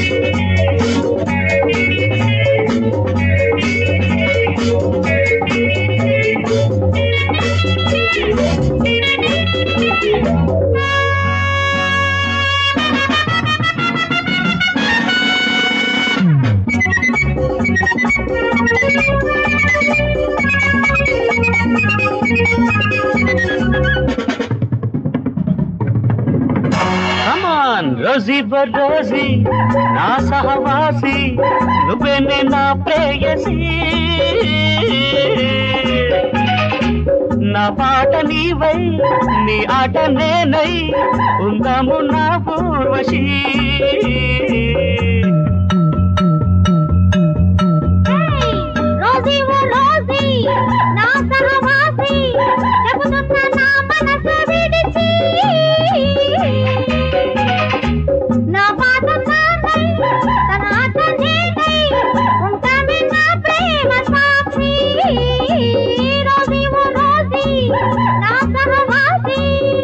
కమాన్ Rosie Rosie నా సహవాసి నువ్వేనే నా ప్రేయసి నా పాట నీవై నీ ఆట నేనై ఉందాము నా పూర్వశీ రోజీ ఓ రోజీ నా సహవాసి చెబుతున్న నా మనసు విడిచి నా పాట నాదై తన ఆట నీదై ఉంటామే నా ప్రేమ సాక్షి రోజీ ఓ రోజీ నా సహవాసి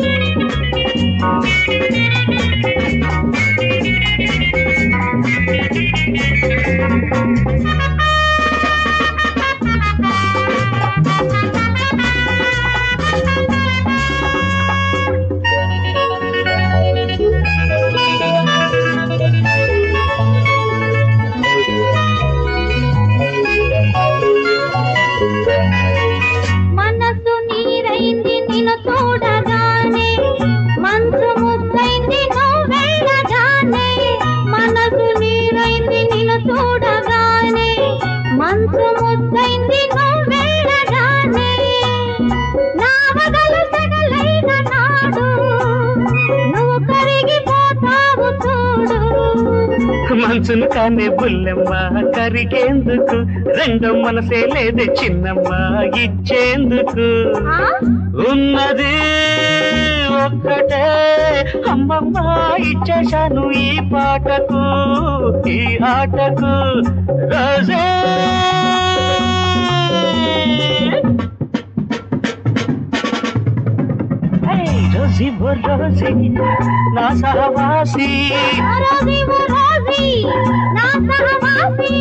మనసు నీరైంది నిన్ను చూడగానే మనసు ముద్దైంది నువ్వు వెళ్ళగానే మనసు నీరైంది నిన్ను చూడగానే మనసు ముద్దైంది నువ్వు వెళ్ళగానే నా వగలు సగలైన నాడు నువ్వు కరిగిపోతావు చూడు మనసును కానే బుల్లెమ్మ కరిగేందుకు రెండో మనసే లేదు చిన్నమ్మ ఇచ్చేందుకు ఆ? ఉన్నది ఒక్కటే అమ్మమ్మ ఇచ్చేశాను ఈ పాటకు ఈ ఆటకు రోజే ఏయ్, రోజీ ఓ రోజీ నా సహవాసి రోజీ ఓ రోజీ నా సహవాసి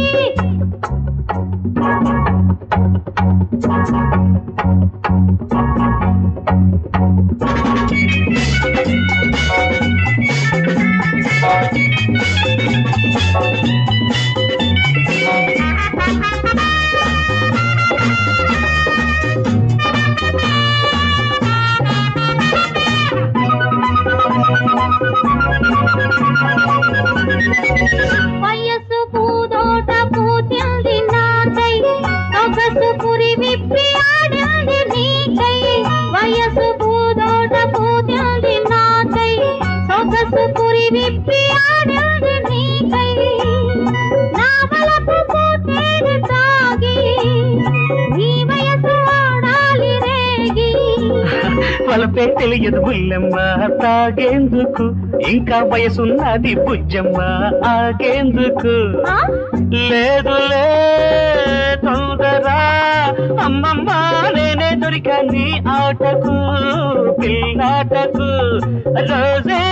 వయస్సు పూదోట పూతింది నాకై సొగసు పురి విప్పి ఆడింది నీకై వయస్సు పూదోట పూతింది నాకై సొగసు పురి విప్పి ఆడింది నీకై నా వలపు పూతేడు తాగి నీ వయసు ఆడాలి రేగి వలపే తెలియదు బుల్లెమ్మ తాగేందుకు ఇంకా వయసున్నది బుజ్జమ్మ ఆగేందుకు ఆ? లేదులే తొందర అమ్మమ్మ నేనే దొరికా నీ ఆటకు పిల్లాటకు రోజే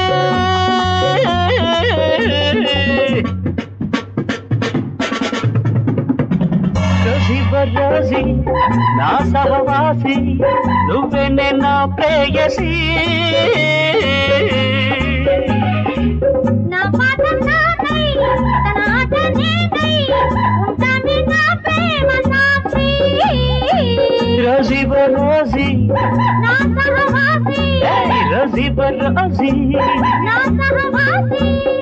రోజీ రోజీ నా సహవాసి నువ్వేనే నా ప్రేయసి నా పాట నాదై తన ఆట నీదై ఉంటానే నా ప్రేమ సాక్షి రోజీ రోజీ నా సహవాసి రోజీ రోజీ నా సహవాసి